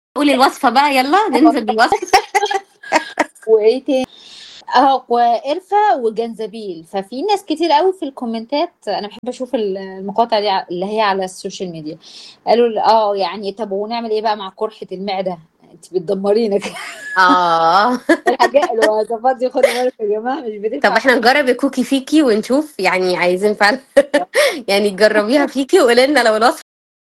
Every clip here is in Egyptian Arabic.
قولي الوصفة بقى يلا ننزل بالوصفة وايه تاني اه وقرفة وجنزبيل ففي ناس كتير قوي في الكومنتات انا بحب اشوف ال- المقاطع دي ع- اللي هي على السوشيال ميديا قالوا لي، اه يعني طب ونعمل ايه بقى مع قرحة المعدة انت بتدمرينا كده اه الحاجات الوصفات دي خدوا بالكم يا جماعة مش طب بتنفع احنا نجرب الكوكي فيكي ونشوف يعني عايزين فعلا يعني تجربيها فيكي وقولي لنا لو الوصفة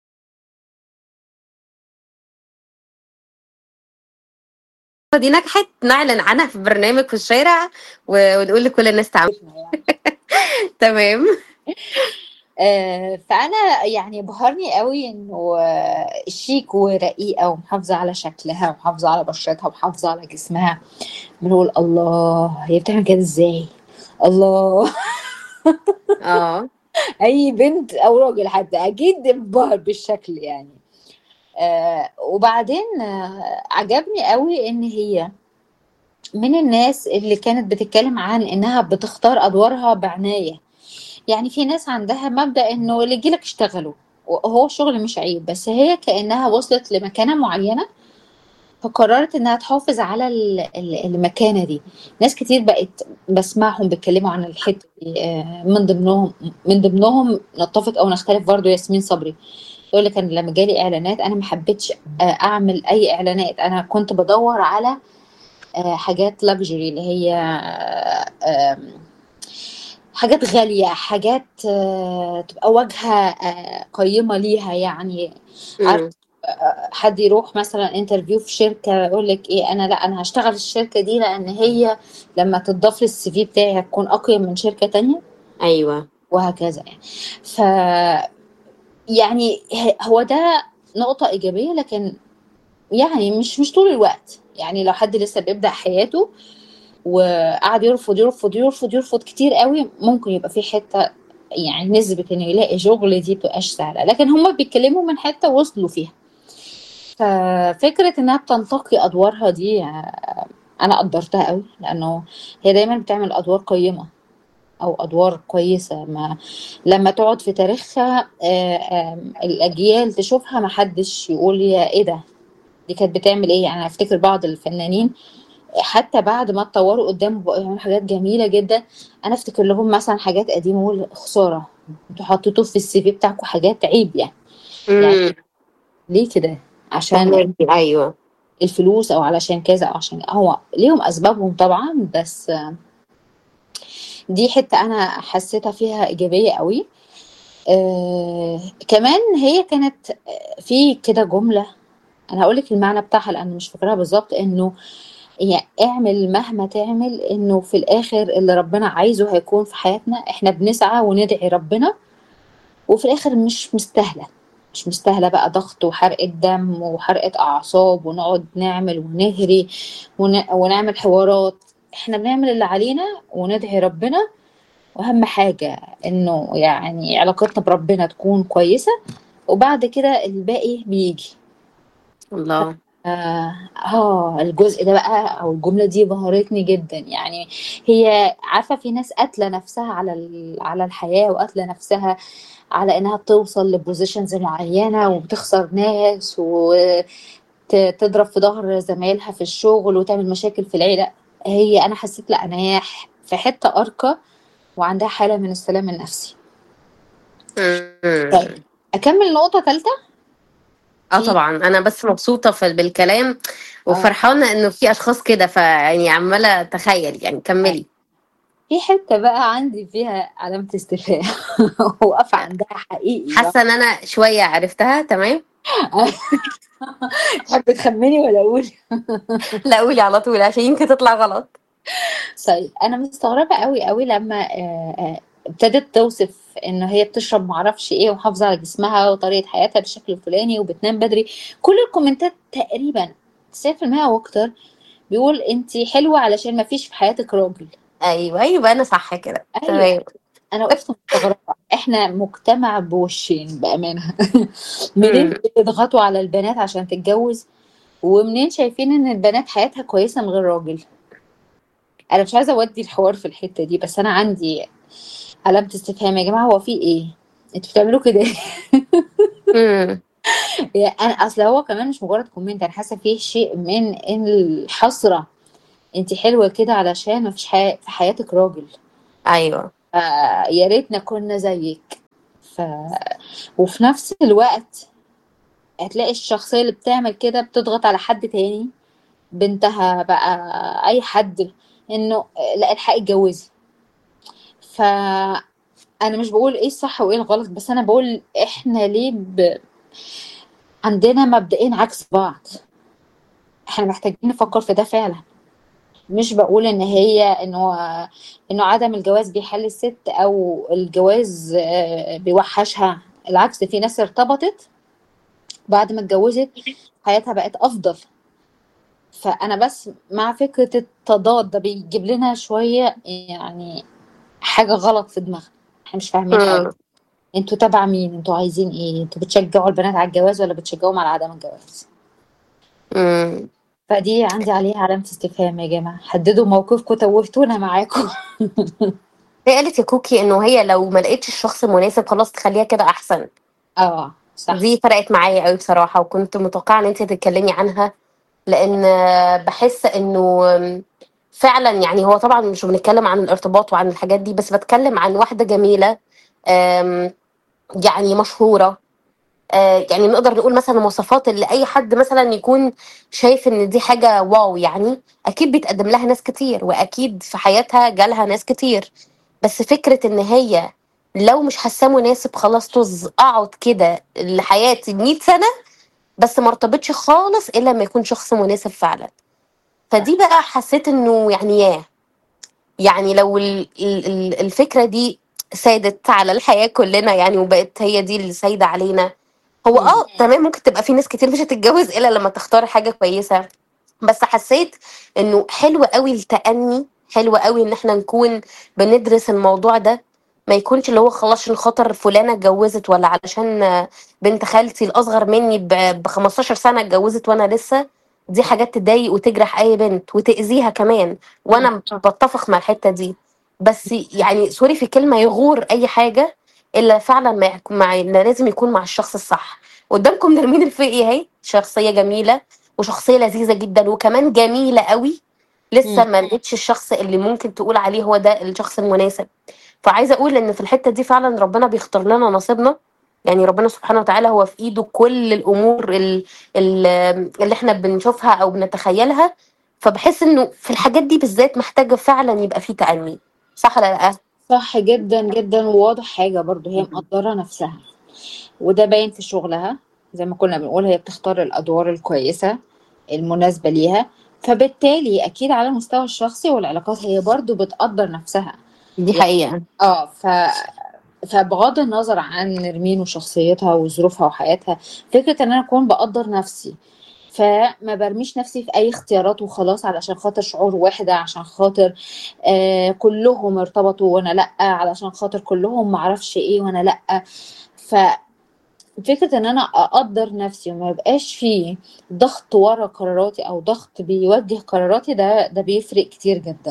دي نجحت نعلن عنها في برنامج في الشارع و- ونقول لكل الناس تعمل يعني. تمام آه، فانا يعني بهرني قوي انه آه، شيك ورقيقه ومحافظه على شكلها ومحافظه على بشرتها ومحافظه على جسمها بنقول الله هي بتعمل كده ازاي الله اه اي بنت او راجل حتى اكيد انبهر بالشكل يعني آه وبعدين آه عجبني قوي ان هي من الناس اللي كانت بتتكلم عن انها بتختار ادوارها بعناية يعني في ناس عندها مبدأ انه اللي يجيلك اشتغله وهو الشغل مش عيب بس هي كأنها وصلت لمكانة معينة فقررت انها تحافظ على ال- ال- المكانة دي ناس كتير بقت بسمعهم بيتكلموا عن الحتة دي آه، من ضمنهم من ضمنهم نتفق او نختلف برضو ياسمين صبري يقول لك انا لما جالي اعلانات انا ما حبيتش آه، اعمل اي اعلانات انا كنت بدور على آه، حاجات لاكجري اللي هي آه، آم، حاجات غالية حاجات آه، تبقى واجهة آه، قيمة ليها يعني عارف أمم. حد يروح مثلا انترفيو في شركة يقول لك ايه انا لا انا هشتغل في الشركة دي لان هي لما تضاف للسي في بتاعي هتكون اقيم من شركة تانية ايوه وهكذا يعني ف يعني ه- هو ده نقطة إيجابية لكن يعني مش مش طول الوقت يعني لو حد لسه بيبدأ حياته وقعد يرفض يرفض يرفض يرفض كتير قوي ممكن يبقى في حتة يعني نسبة انه يلاقي شغل دي متبقاش سهلة لكن هما بيتكلموا من حتة وصلوا فيها ففكرة انها بتنتقي ادوارها دي آه، انا قدرتها قوي لانه هي دايما بتعمل ادوار قيمة او ادوار كويسة ما لما تقعد في تاريخها آه، آم، الاجيال تشوفها ما حدش يقول يا ايه ده دي كانت بتعمل ايه يعني افتكر بعض الفنانين حتى بعد ما اتطوروا قدام بقوا يعملوا حاجات جميله جدا انا افتكر لهم مثلا حاجات قديمه اقول خساره انتوا حطيتوا في السي في بتاعكم حاجات عيب يعني يعني أمم. ليه كده عشان فهماكي ايوه الفلوس او علشان كذا او عشان هو ليهم اسبابهم طبعا بس آه، دي حته انا حسيتها فيها ايجابيه قوي آه كمان هي كانت آه، في كده جمله انا هقول لك المعنى بتاعها لان مش فاكراها بالظبط انه يعني اعمل مهما تعمل انه في الاخر اللي ربنا عايزه هيكون في حياتنا احنا بنسعى وندعي ربنا وفي الاخر مش مستاهله مش مستاهله بقى ضغط وحرقه دم وحرقه اعصاب ونقعد نعمل ونهري ون... ونعمل حوارات احنا بنعمل اللي علينا وندعي ربنا واهم حاجه انه يعني علاقتنا بربنا تكون كويسه وبعد كده الباقي بيجي الله آه, اه الجزء ده بقى او الجمله دي بهرتني جدا يعني هي عارفه في ناس قاتله نفسها على ال- على الحياه وقاتله نفسها على انها توصل لبوزيشنز معينه وبتخسر ناس وتضرب في ظهر زمايلها في الشغل وتعمل مشاكل في العيله هي انا حسيت لا انا هي ح- في حته ارقى وعندها حاله من السلام النفسي أمم. طيب اكمل نقطه ثالثه اه في طبعا انا بس مبسوطه في بالكلام اه وفرحانه انه في اشخاص كده فيعني عماله اتخيل يعني آه. كملي في حته بقى عندي فيها علامه استفهام واقفه عندها حقيقي بقى حاسه ان انا شويه عرفتها تمام تحب تخمني ولا اقول لا قولي على طول عشان يمكن تطلع غلط طيب انا مستغربه قوي قوي لما آه، آه، ابتدت توصف ان هي بتشرب معرفش ايه ومحافظه على جسمها وطريقه حياتها بالشكل الفلاني وبتنام بدري كل الكومنتات تقريبا 90% واكتر بيقول انت حلوه علشان ما فيش في حياتك راجل ايوه يبقى انا صح كده ايوه تمام انا وقفت مستغربه احنا مجتمع بوشين بامانه منين أمم. بتضغطوا على البنات عشان تتجوز ومنين شايفين ان البنات حياتها كويسه من غير راجل انا مش عايزه اودي الحوار في الحته دي بس انا عندي علامه استفهام يا جماعه هو في ايه انتوا بتعملوا كده أمم. يعني انا اصل هو كمان مش مجرد كومنت انا حاسه فيه شيء من الحسره انت حلوه كده علشان ما فيش حي... في حياتك راجل ايوه يا ريتنا كنا زيك ف... وفي نفس الوقت هتلاقي الشخصيه اللي بتعمل كده بتضغط على حد تاني بنتها بقى اي حد انه لا الحقي اتجوزي ف انا مش بقول ايه الصح وايه الغلط بس انا بقول احنا ليه ب... عندنا مبدئين عكس بعض احنا محتاجين نفكر في ده فعلا مش بقول ان هي انه انه عدم الجواز بيحل الست او الجواز بيوحشها العكس في ناس ارتبطت بعد ما اتجوزت حياتها بقت افضل فانا بس مع فكره التضاد ده بيجيب لنا شويه يعني حاجه غلط في دماغنا احنا مش فاهمين حاجه انتوا تبع مين انتوا عايزين ايه انتوا بتشجعوا البنات على الجواز ولا بتشجعوهم على عدم الجواز امم فدي عندي عليها علامة استفهام يا جماعة حددوا موقفكم توهتونا معاكم هي قالت يا كوكي انه هي لو ما لقيتش الشخص المناسب خلاص تخليها كده احسن اه صح دي فرقت معايا قوي بصراحه وكنت متوقعه ان انت تتكلمي عنها لان بحس انه فعلا يعني هو طبعا مش بنتكلم عن الارتباط وعن الحاجات دي بس بتكلم عن واحده جميله أم، يعني مشهوره آه، يعني نقدر نقول مثلا مواصفات اللي اي حد مثلا يكون شايف ان دي حاجه واو يعني اكيد بيتقدم لها ناس كتير واكيد في حياتها جالها ناس كتير بس فكره ان هي لو مش حاساه مناسب خلاص طز اقعد كده لحياتي 100 سنه بس ما ارتبطش خالص الا لما يكون شخص مناسب فعلا فدي بقى حسيت انه يعني ياه يعني لو ال- ال- ال- الفكره دي سادت على الحياه كلنا يعني وبقت هي دي اللي سايده علينا هو اه تمام ممكن تبقى في ناس كتير مش هتتجوز الا لما تختار حاجه كويسه بس حسيت انه حلو قوي التأني حلو قوي ان احنا نكون بندرس الموضوع ده ما يكونش اللي هو خلاص عشان خاطر فلانه اتجوزت ولا علشان آه، بنت خالتي الاصغر مني ب 15 سنه اتجوزت وانا لسه دي حاجات تضايق وتجرح اي بنت وتأذيها كمان وانا بتفق مع الحته دي بس يعني سوري في كلمه يغور اي حاجه الا فعلا ما يكون مع إن لازم يكون مع الشخص الصح قدامكم نرمين الفقي اهي شخصيه جميله وشخصيه لذيذه جدا وكمان جميله قوي لسه مم. ما لقيتش الشخص اللي ممكن تقول عليه هو ده الشخص المناسب فعايزه اقول ان في الحته دي فعلا ربنا بيختار لنا نصيبنا يعني ربنا سبحانه وتعالى هو في ايده كل الامور ال- ال- اللي احنا بنشوفها او بنتخيلها فبحس انه في الحاجات دي بالذات محتاجه فعلا يبقى في تأني صح ولا لا صح جدا جدا وواضح حاجة برضو هي مقدرة نفسها وده باين في شغلها زي ما كنا بنقول هي بتختار الأدوار الكويسة المناسبة ليها فبالتالي أكيد على المستوى الشخصي والعلاقات هي برضو بتقدر نفسها دي حقيقه اه ف فبغض النظر عن نرمين وشخصيتها وظروفها وحياتها فكرة ان انا اكون بقدر نفسي فما برميش نفسي في اي اختيارات وخلاص علشان خاطر شعور واحدة عشان خاطر آه كلهم ارتبطوا وانا لا علشان خاطر كلهم معرفش ايه وانا لا ففكرة ان انا اقدر نفسي وما يبقاش فيه ضغط ورا قراراتي او ضغط بيوجه قراراتي ده ده بيفرق كتير جدا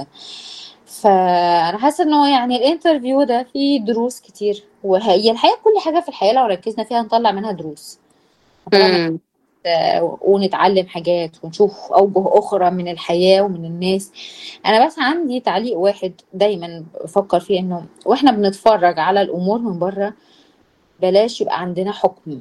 فانا حاسه انه يعني الانترفيو ده فيه دروس كتير وهي الحقيقه كل حاجه في الحياه لو ركزنا فيها نطلع منها دروس نطلع منها امم آه، ونتعلم حاجات ونشوف اوجه اخرى من الحياه ومن الناس انا بس عندي تعليق واحد دايما بفكر فيه انه واحنا بنتفرج على الامور من بره بلاش يبقى عندنا حكم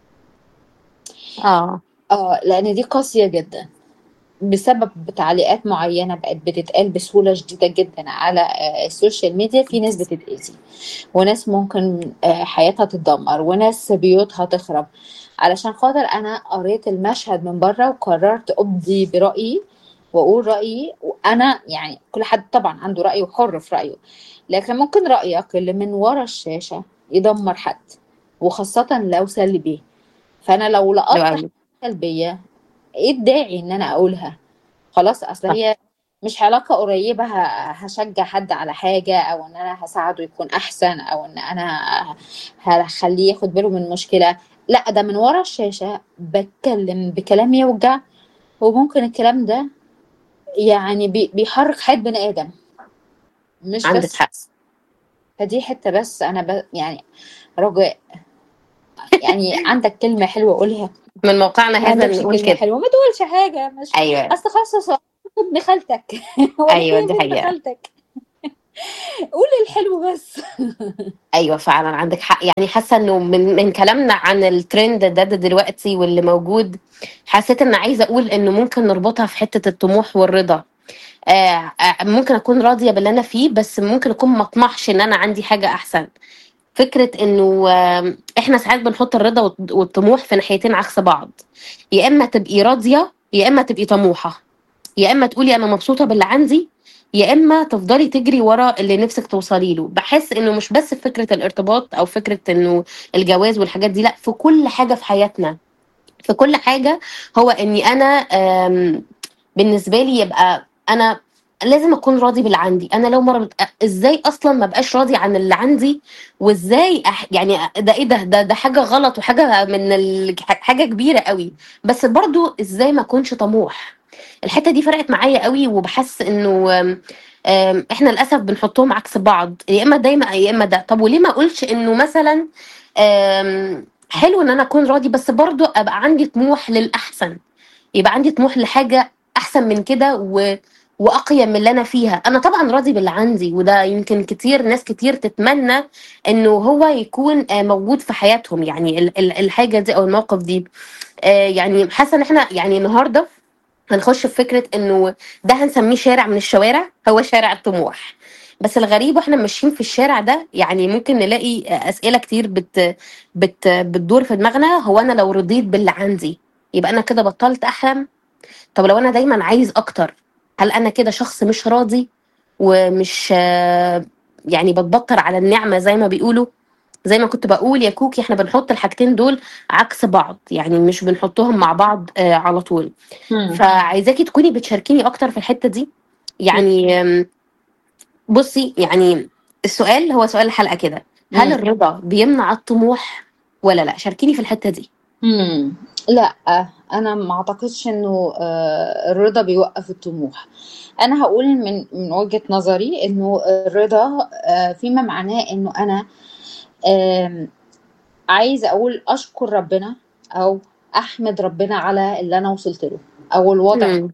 اه اه لان دي قاسيه جدا بسبب تعليقات معينة بقت بتتقال بسهولة شديدة جدا على آه، السوشيال ميديا في ناس بتتأذي وناس ممكن آه، حياتها تتدمر وناس بيوتها تخرب علشان خاطر أنا قريت المشهد من بره وقررت أبدي برأيي وأقول رأيي وأنا يعني كل حد طبعا عنده رأي وحر في رأيه لكن ممكن رأيك اللي من ورا الشاشة يدمر حد وخاصة لو سلبي فأنا لو حلو لقطت قوي سلبية ايه الداعي ان انا اقولها خلاص اصل هي مش علاقة قريبة ه- هشجع حد على حاجة او ان انا هساعده يكون احسن او ان انا هخليه ياخد باله من مشكلة لا ده من ورا الشاشة بتكلم بكلام يوجع وممكن الكلام ده يعني بي- بيحرك حياة بني ادم مش عندك بس حق فدي حتة بس انا ب... يعني رجاء يعني عندك كلمة حلوة قولها من موقعنا ما هذا عندكش نقول كلمة كده حلوة ما تقولش حاجة مش ايوه اصل خلاص هو ابن خالتك هو ايوه ليه دي ابن حقيقة خالتك قول الحلو بس ايوه فعلا عندك حق يعني حاسه انه من من كلامنا عن الترند ده, ده دلوقتي واللي موجود حسيت ان عايزه اقول انه ممكن نربطها في حته الطموح والرضا آه آه، ممكن اكون راضيه باللي انا فيه بس ممكن اكون ما اطمحش ان انا عندي حاجه احسن فكره انه آه، احنا ساعات بنحط الرضا والط- والطموح في ناحيتين عكس بعض يا اما تبقي راضيه يا اما تبقي طموحه يا اما تقولي انا مبسوطه باللي عندي يا اما تفضلي تجري ورا اللي نفسك توصلي له بحس انه مش بس في فكره الارتباط او فكره انه الجواز والحاجات دي لا في كل حاجه في حياتنا في كل حاجه هو اني انا آم، بالنسبه لي يبقى انا لازم اكون راضي باللي عندي انا لو مره بت- ازاي اصلا ما بقاش راضي عن اللي عندي وازاي أح... يعني ده ايه ده ده ده حاجه غلط وحاجه من ال... حاجه كبيره قوي بس برضو ازاي ما اكونش طموح الحته دي فرقت معايا قوي وبحس انه آم، آم، احنا للاسف بنحطهم عكس بعض يا اما دايما يا اما ده طب وليه ما اقولش انه مثلا آم، حلو ان انا اكون راضي بس برضو ابقى عندي طموح للاحسن يبقى عندي طموح لحاجه احسن من كده و... واقيم من اللي انا فيها انا طبعا راضي باللي عندي وده يمكن كتير ناس كتير تتمنى انه هو يكون آه، موجود في حياتهم يعني ال- ال- الحاجه دي او الموقف دي آه، يعني حاسه ان احنا يعني النهارده هنخش في فكره انه ده هنسميه شارع من الشوارع هو شارع الطموح بس الغريب واحنا ماشيين في الشارع ده يعني ممكن نلاقي آه، اسئله كتير بت بت بتدور في دماغنا هو انا لو رضيت باللي عندي يبقى انا كده بطلت احلم طب لو انا دايما عايز اكتر هل انا كده شخص مش راضي ومش آه، يعني بتبطر على النعمه زي ما بيقولوا زي ما كنت بقول يا كوكي احنا بنحط الحاجتين دول عكس بعض يعني مش بنحطهم مع بعض آه، على طول مم. فعايزاكي تكوني بتشاركيني اكتر في الحته دي يعني آم، بصي يعني السؤال هو سؤال الحلقه كده هل مم. الرضا بيمنع الطموح ولا لا شاركيني في الحته دي مم. لا انا ما اعتقدش انه آه، الرضا بيوقف الطموح انا هقول من من وجهة نظري انه الرضا آه، فيما معناه انه انا آم، عايزه اقول اشكر ربنا او احمد ربنا على اللي انا وصلت له او الوضع مم.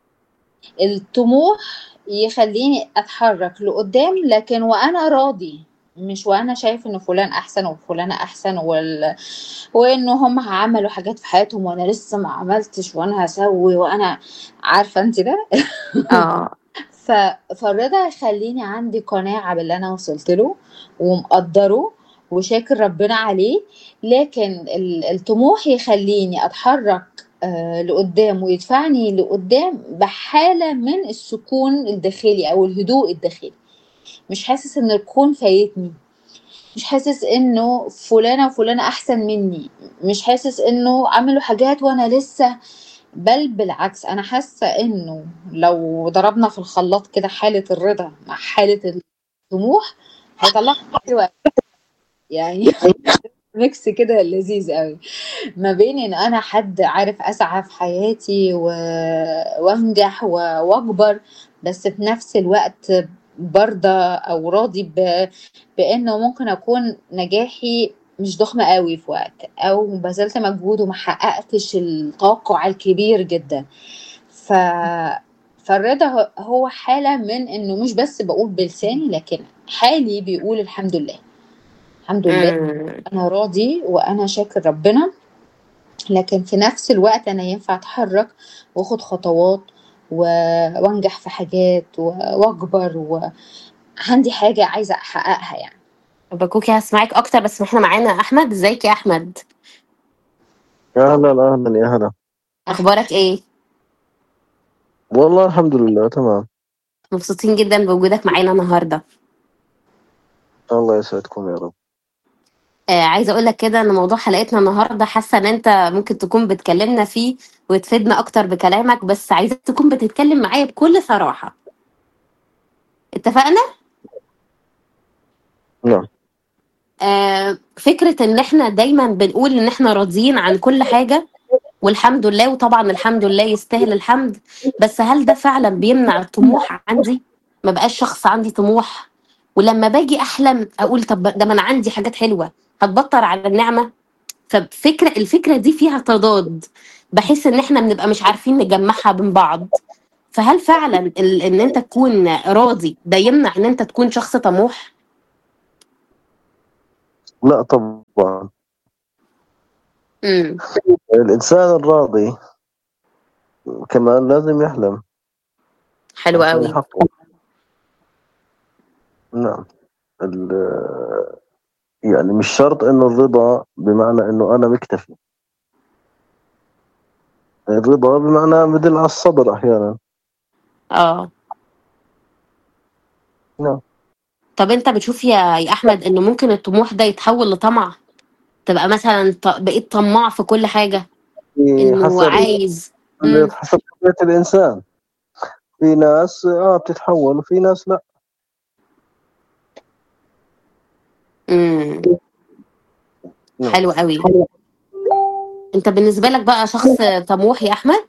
الطموح يخليني اتحرك لقدام لكن وانا راضي مش وانا شايف ان فلان احسن وفلانة احسن وال... وانه هم عملوا حاجات في حياتهم وانا لسه ما عملتش وانا هسوي وانا عارفه انت ده اه ف... فالرضا يخليني عندي قناعه باللي انا وصلت له ومقدره وشاكر ربنا عليه لكن ال- الطموح يخليني اتحرك آه، لقدام ويدفعني لقدام بحاله من السكون الداخلي او الهدوء الداخلي مش حاسس ان الكون فايتني مش حاسس انه فلانة وفلانة احسن مني مش حاسس انه عملوا حاجات وانا لسه بل بالعكس انا حاسة انه لو ضربنا في الخلاط كده حالة الرضا مع حالة الطموح هيطلع حلوة أوي. يعني ميكس كده لذيذ قوي ما بين ان انا حد عارف اسعى في حياتي و... وانجح و... واكبر بس في نفس الوقت برضى او راضي ب... بانه ممكن اكون نجاحي مش ضخمة قوي في وقت او بذلت مجهود وما حققتش التوقع الكبير جدا ف فالرضا هو- هو حالة من انه مش بس بقول بلساني لكن حالي بيقول الحمد لله الحمد لله مم. انا راضي وانا شاكر ربنا لكن في نفس الوقت انا ينفع اتحرك واخد خطوات و... وانجح في حاجات و... واكبر وعندي حاجة عايزة احققها يعني طب كوكي هسمعك اكتر بس احنا معانا احمد ازيك يا احمد اهلا اهلا يا هلا اخبارك ايه والله الحمد لله تمام مبسوطين جدا بوجودك معانا النهارده الله يسعدكم يا رب آه عايزه اقول لك كده ان موضوع حلقتنا النهارده حاسه ان انت ممكن تكون بتكلمنا فيه وتفيدنا اكتر بكلامك بس عايزاك تكون بتتكلم معايا بكل صراحه اتفقنا نعم آه فكره ان احنا دايما بنقول ان احنا راضيين عن كل حاجه والحمد لله وطبعا الحمد لله يستاهل الحمد بس هل ده فعلا بيمنع الطموح عندي ما بقاش شخص عندي طموح ولما باجي احلم اقول طب ده ما انا عندي حاجات حلوه هتبطر على النعمه ففكره الفكره دي فيها تضاد بحس ان احنا بنبقى مش عارفين نجمعها بين بعض فهل فعلا ال- ان انت تكون راضي ده يمنع ان انت تكون شخص طموح لا طبعا امم الإنسان الراضي كمان لازم يحلم حلو عشان قوي يحقق نعم ال- يعني مش شرط إنه الرضا بمعنى إنه أنا مكتفي الرضا بمعنى بدل على الصبر أحيانا اه نعم طب انت بتشوف يا يا احمد انه ممكن الطموح ده يتحول لطمع تبقى مثلا ط- بقيت طماع في كل حاجه في انه حسب عايز امم حسب طبيعة الإنسان في ناس آه بتتحول وفي ناس لا امم نعم حلو قوي انت بالنسبه لك بقى شخص طموح يا احمد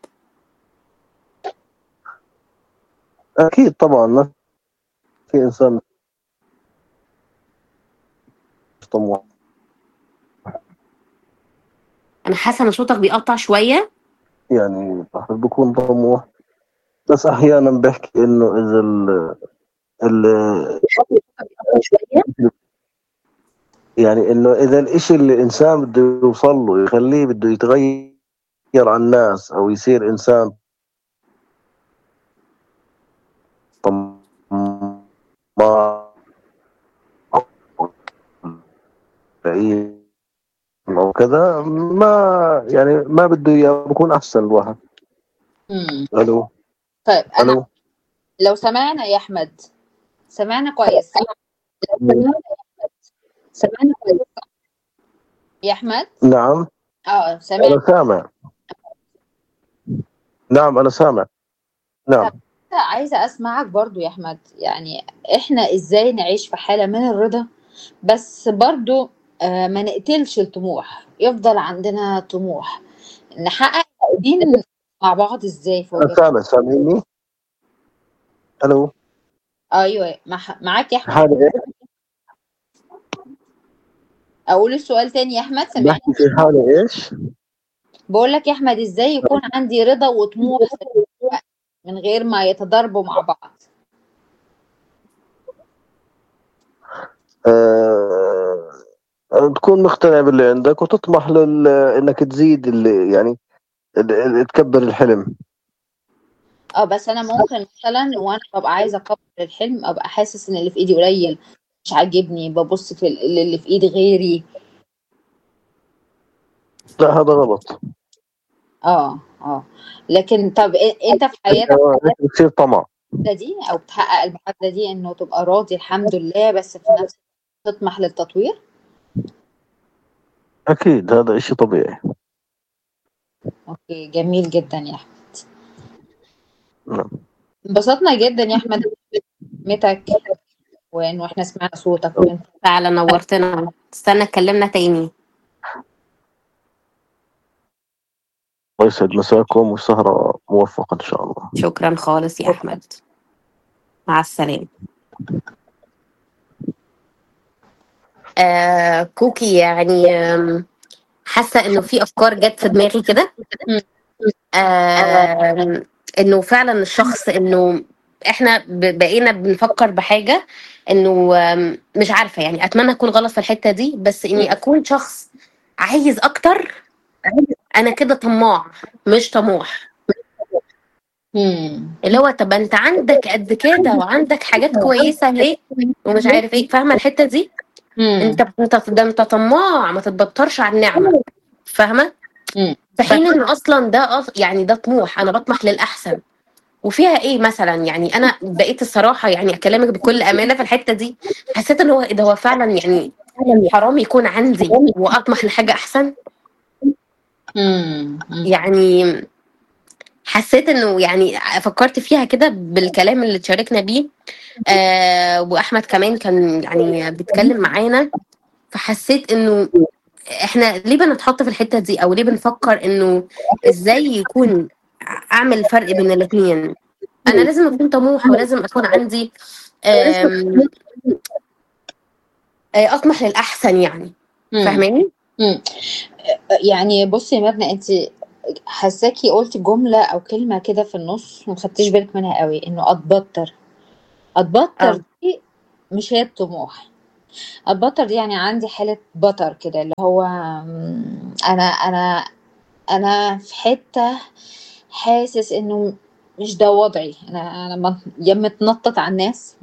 أكيد طبعا ما في إنسان مش طموح انا حاسه ان صوتك بيقطع شويه يعني الواحد بيكون طموح بس أحيانا بحكي إنه إذا ال ال يعني إنه إذا الإشي اللي الإنسان بده يوصل له يخليه بده يتغير عن الناس أو يصير إنسان طماع بعيد أو كذا ما يعني ما بده إياه بكون أحسن الواحد مم. ألو طيب انا ألو لو سمعنا يا احمد سمعنا كويس لو سمعنا سمعنا كويس يا احمد نعم اه سمعنا أنا سامع نعم أنا سامع نعم عايزة أسمعك برضو يا أحمد يعني إحنا إزاي نعيش في حالة من الرضا بس برضو آه ما نقتلش الطموح يفضل عندنا طموح نحقق دين مع بعض إزاي في أنا وجهة سامع سامعني ألو أيوة مع... معاك يا أحمد حالة إيه؟ أقول السؤال تاني يا أحمد سامعني بحكي في حالة إيش؟ بقول لك يا أحمد إزاي يكون عندي رضا وطموح في نفس الوقت من غير ما يتضاربوا مع بعض آه... تكون مقتنع باللي عندك وتطمح لل... إنك تزيد اللي يعني ال- ال- تكبر الحلم اه بس انا ممكن مثلا وانا ببقى عايزه اكبر الحلم ابقى حاسس ان اللي في ايدي قليل مش عاجبني ببص في ال- اللي في ايد غيري لا هذا غلط اه اه لكن طب إ- انت في حياتك آه، هيك بتصير طمع المعادله دي او بتحقق المعادله دي انه تبقى راضي الحمد لله بس في نفس الوقت تطمح للتطوير أكيد هذا إشي طبيعي اوكي جميل جدا يا احمد نعم انبسطنا جدا يا احمد بكلمتك وان واحنا سمعنا صوتك وانت فعلا نورتنا استنى اتكلمنا تاني الله يسعد مساكم وسهرة موفقة إن شاء الله شكرا خالص يا احمد مع السلامه آه كوكي يعني آم، حاسه انه في افكار جت في دماغي كده آم، انه فعلا الشخص انه احنا ب- بقينا بنفكر بحاجه انه آم، مش عارفه يعني اتمنى اكون غلط في الحته دي بس اني اكون شخص عايز اكتر انا كده طماع مش طموح مم. اللي هو طب انت عندك قد كده وعندك حاجات كويسه اهي ومش عارف ايه فاهمه الحته دي مم. انت انت ده انت طماع ما تتبطرش على النعمه فاهمه مم. في حين ان اصلا ده أص... يعني ده طموح انا بطمح للاحسن وفيها ايه مثلا يعني انا بقيت الصراحه يعني اكلمك بكل امانه في الحته دي حسيت ان هو إيه ده هو فعلا يعني حرام يكون عندي واطمح لحاجه احسن مم. مم. يعني حسيت انه يعني فكرت فيها كده بالكلام اللي تشاركنا بيه آه واحمد كمان كان يعني بيتكلم معانا فحسيت انه احنا ليه بنتحط في الحته دي او ليه بنفكر انه ازاي يكون اعمل فرق بين الاثنين انا لازم اكون طموح ولازم اكون عندي آم، آه، اطمح للاحسن يعني مم. فاهماني مم. يعني بصي يا مبنى انت حساكي قلتي جملة او كلمة كده في النص ما خدتيش بالك منها قوي انه اتبطر اتبطر اه دي مش هي الطموح اتبطر دي يعني عندي حالة بطر كده اللي هو مم، انا انا انا في حتة حاسس انه مش ده وضعي انا انا مت- يا متنطط على الناس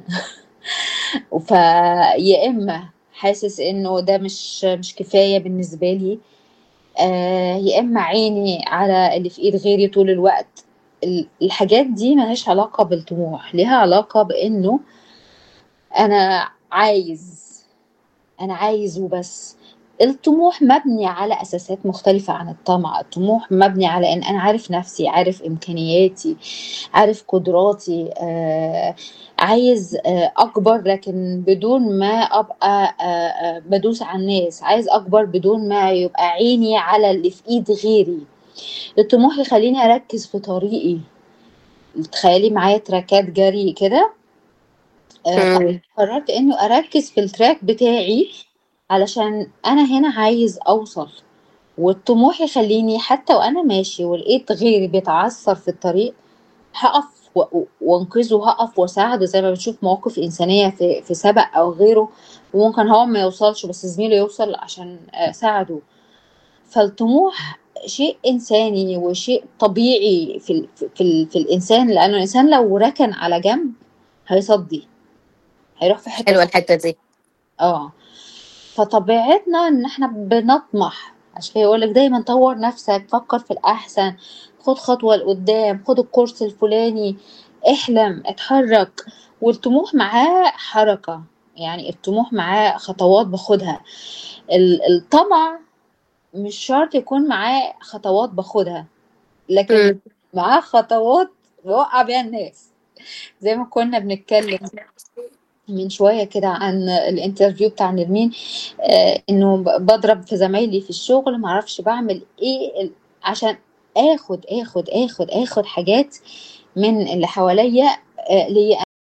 فيا اما حاسس انه ده مش مش كفاية بالنسبة لي آه يا اما عيني على اللي في ايد غيري طول الوقت ال- الحاجات دي ملهاش علاقة بالطموح ليها علاقة بانه انا عايز انا عايز وبس الطموح مبني على اساسات مختلفة عن الطمع الطموح مبني على ان انا عارف نفسي عارف امكانياتي عارف قدراتي آه عايز آه اكبر لكن بدون ما ابقى آه آه بدوس على الناس عايز اكبر بدون ما يبقى عيني على اللي في ايد غيري الطموح يخليني اركز في طريقي تخيلي معايا تراكات جري كده آه مم. قررت انه اركز في التراك بتاعي علشان انا هنا عايز اوصل والطموح يخليني حتى وانا ماشي ولقيت غيري بيتعثر في الطريق هقف و- وانقذه هقف واساعده زي ما بنشوف مواقف انسانيه في في سبق او غيره وممكن هو ما يوصلش بس زميله يوصل عشان آه، ساعده فالطموح شيء انساني وشيء طبيعي في ال في ال في الانسان لانه الانسان لو ركن على جنب هيصدي هيروح في حته حلوة الحتة دي اه فطبيعتنا ان احنا بنطمح عشان كده يقولك دايما طور نفسك فكر في الاحسن خد خطوة لقدام خد الكورس الفلاني احلم اتحرك والطموح معاه حركة يعني الطموح معاه خطوات باخدها ال- الطمع مش شرط يكون معاه خطوات باخدها لكن مم. معاه خطوات بوقع بيها الناس زي ما كنا بنتكلم من شوية كده عن الانترفيو بتاع نرمين آه انه ب- بضرب في زمايلي في الشغل معرفش بعمل ايه ال- عشان اخد اخد اخد اخد حاجات من اللي حواليا آه ليا